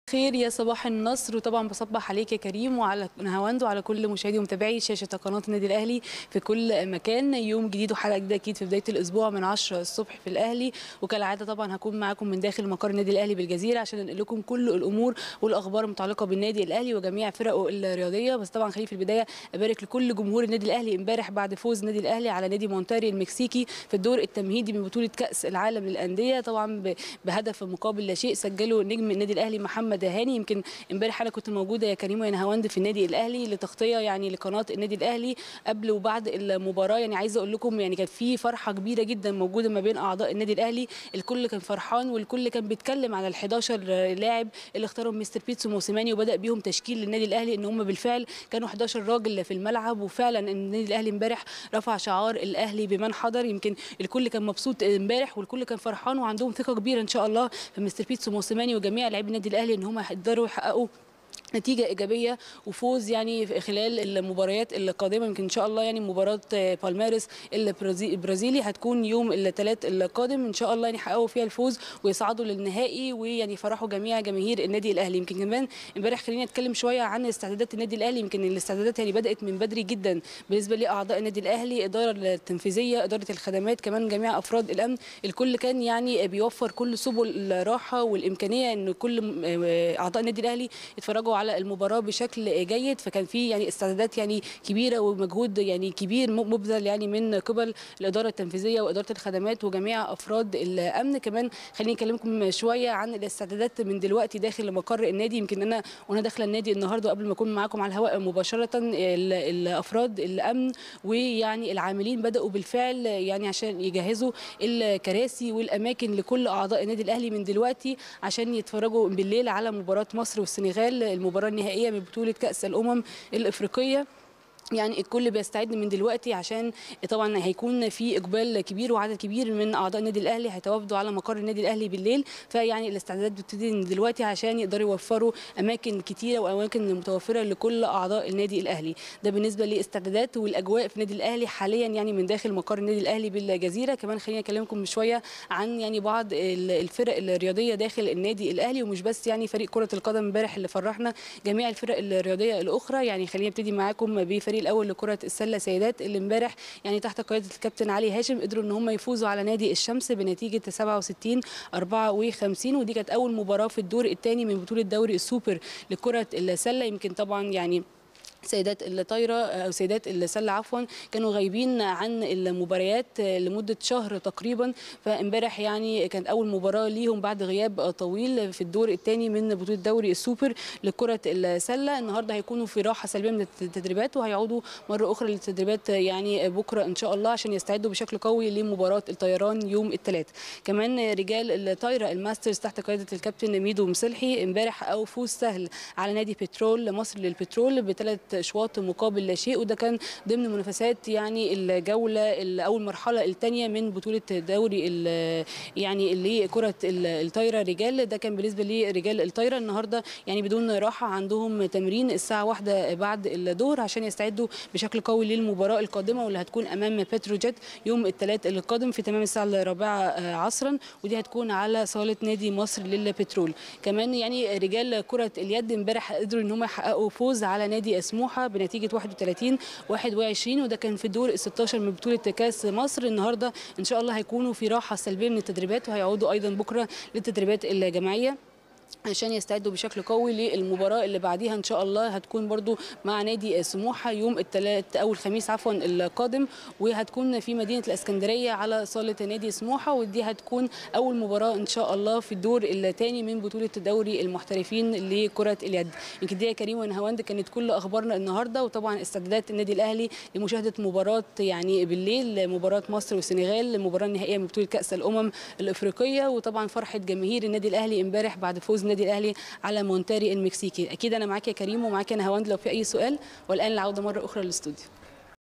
خير يا صباح النصر وطبعا بصبح عليك يا كريم وعلى نهاوند وعلى كل مشاهدي ومتابعي شاشه قناه النادي الاهلي في كل مكان يوم جديد وحلقه جديده اكيد في بدايه الاسبوع من 10 الصبح في الاهلي وكالعاده طبعا هكون معاكم من داخل مقر النادي الاهلي بالجزيره عشان انقل لكم كل الامور والاخبار المتعلقه بالنادي الاهلي وجميع فرقه الرياضيه بس طبعا خليني في البدايه ابارك لكل جمهور النادي الاهلي امبارح بعد فوز النادي الاهلي على نادي مونتاري المكسيكي في الدور التمهيدي من بطوله كاس العالم للانديه طبعا بهدف مقابل لا شيء سجله نجم النادي الاهلي محمد هاني يمكن امبارح انا كنت موجوده يا كريم ويا نهاوند في النادي الاهلي لتغطيه يعني لقناه النادي الاهلي قبل وبعد المباراه يعني عايزه اقول لكم يعني كانت في فرحه كبيره جدا موجوده ما بين اعضاء النادي الاهلي الكل كان فرحان والكل كان بيتكلم على ال 11 لاعب اللي اختارهم مستر بيتسو موسيماني وبدا بيهم تشكيل للنادي الاهلي ان هم بالفعل كانوا 11 راجل في الملعب وفعلا النادي الاهلي امبارح رفع شعار الاهلي بمن حضر يمكن الكل كان مبسوط امبارح والكل كان فرحان وعندهم ثقه كبيره ان شاء الله في مستر بيتسو موسيماني وجميع لاعبي النادي الاهلي ان هم يقدروا يحققوا نتيجه ايجابيه وفوز يعني خلال المباريات القادمه يمكن ان شاء الله يعني مباراه بالميرس البرازيلي هتكون يوم الثلاث القادم ان شاء الله يعني يحققوا فيها الفوز ويصعدوا للنهائي ويعني يفرحوا جميع جماهير النادي الاهلي يمكن كمان امبارح خلينا نتكلم شويه عن استعدادات النادي الاهلي يمكن الاستعدادات يعني بدات من بدري جدا بالنسبه لاعضاء النادي الاهلي الاداره التنفيذيه اداره الخدمات كمان جميع افراد الامن الكل كان يعني بيوفر كل سبل الراحه والامكانيه ان كل اعضاء النادي الاهلي يتفرجوا على المباراه بشكل جيد فكان في يعني استعدادات يعني كبيره ومجهود يعني كبير مبذل يعني من قبل الاداره التنفيذيه واداره الخدمات وجميع افراد الامن كمان خليني اكلمكم شويه عن الاستعدادات من دلوقتي داخل مقر النادي يمكن انا وانا داخله النادي النهارده قبل ما اكون معاكم على الهواء مباشره الافراد الامن ويعني العاملين بداوا بالفعل يعني عشان يجهزوا الكراسي والاماكن لكل اعضاء النادي الاهلي من دلوقتي عشان يتفرجوا بالليل على مباراه مصر والسنغال المباراه النهائيه من بطوله كاس الامم الافريقيه يعني الكل بيستعد من دلوقتي عشان طبعا هيكون في اقبال كبير وعدد كبير من اعضاء النادي الاهلي هيتوافدوا على مقر النادي الاهلي بالليل فيعني الاستعدادات بتبتدي من دلوقتي عشان يقدروا يوفروا اماكن كتيره واماكن متوفره لكل اعضاء النادي الاهلي ده بالنسبه للاستعدادات والاجواء في النادي الاهلي حاليا يعني من داخل مقر النادي الاهلي بالجزيره كمان خليني اكلمكم شويه عن يعني بعض الفرق الرياضيه داخل النادي الاهلي ومش بس يعني فريق كره القدم امبارح اللي فرحنا جميع الفرق الرياضيه الاخرى يعني خليني ابتدي معاكم بفريق الاول لكره السله سيدات اللي امبارح يعني تحت قياده الكابتن علي هاشم قدروا ان هم يفوزوا على نادي الشمس بنتيجه 67 54 ودي كانت اول مباراه في الدور الثاني من بطوله دوري السوبر لكره السله يمكن طبعا يعني سيدات الطايره او سيدات السله عفوا كانوا غايبين عن المباريات لمده شهر تقريبا فامبارح يعني كانت اول مباراه ليهم بعد غياب طويل في الدور الثاني من بطوله دوري السوبر لكره السله النهارده هيكونوا في راحه سلبيه من التدريبات وهيعودوا مره اخرى للتدريبات يعني بكره ان شاء الله عشان يستعدوا بشكل قوي لمباراه الطيران يوم الثلاث كمان رجال الطايره الماسترز تحت قياده الكابتن ميدو مسلحي امبارح حققوا فوز سهل على نادي بترول مصر للبترول بثلاث اشواط مقابل لا شيء وده كان ضمن منافسات يعني الجوله او المرحله الثانيه من بطوله دوري يعني اللي كره الطايره رجال ده كان بالنسبه لرجال الطايره النهارده يعني بدون راحه عندهم تمرين الساعه واحدة بعد الظهر عشان يستعدوا بشكل قوي للمباراه القادمه واللي هتكون امام بتروجيت يوم الثلاث القادم في تمام الساعه الرابعه عصرا ودي هتكون على صاله نادي مصر للبترول كمان يعني رجال كره اليد امبارح قدروا ان هم يحققوا فوز على نادي سموحه بنتيجه 31 21 وده كان في الدور ال 16 من بطوله كاس مصر النهارده ان شاء الله هيكونوا في راحه سلبيه من التدريبات وهيعودوا ايضا بكره للتدريبات الجماعيه عشان يستعدوا بشكل قوي للمباراه اللي بعديها ان شاء الله هتكون برضو مع نادي سموحه يوم الثلاث او الخميس عفوا القادم وهتكون في مدينه الاسكندريه على صاله نادي سموحه ودي هتكون اول مباراه ان شاء الله في الدور الثاني من بطوله دوري المحترفين لكره اليد يمكن دي يا كريم ونهاوند كانت كل اخبارنا النهارده وطبعا استعدادات النادي الاهلي لمشاهده مباراه يعني بالليل مباراه مصر والسنغال المباراه النهائيه من بطوله كاس الامم الافريقيه وطبعا فرحه جماهير النادي الاهلي امبارح بعد فوز النادي الاهلي على مونتاري المكسيكي اكيد انا معاك يا كريم ومعاك يا نهاوند لو في اي سؤال والان العوده مره اخرى للاستوديو